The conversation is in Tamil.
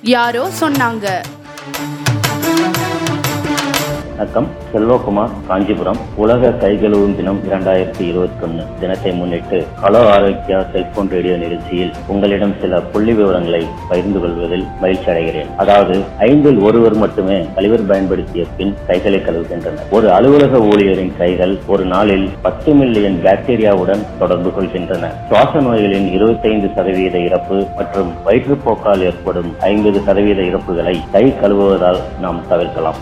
யாரோ சொன்னாங்க வணக்கம் செல்வகுமார் காஞ்சிபுரம் உலக கைகழுவும் தினம் இரண்டாயிரத்தி இருபத்தி ஒன்னு தினத்தை முன்னிட்டு ஹலோ ஆரோக்கியா செல்போன் ரேடியோ நிகழ்ச்சியில் உங்களிடம் சில புள்ளி விவரங்களை பகிர்ந்து கொள்வதில் மகிழ்ச்சி அடைகிறேன் அதாவது ஐந்தில் ஒருவர் மட்டுமே கழிவர் பயன்படுத்திய பின் கைகளை கழுவுகின்றனர் ஒரு அலுவலக ஊழியரின் கைகள் ஒரு நாளில் பத்து மில்லியன் பாக்டீரியாவுடன் தொடர்பு கொள்கின்றன சுவாச நோய்களின் இருபத்தைந்து சதவீத இறப்பு மற்றும் வயிற்றுப்போக்கால் ஏற்படும் ஐம்பது சதவீத இறப்புகளை கை கழுவுவதால் நாம் தவிர்க்கலாம்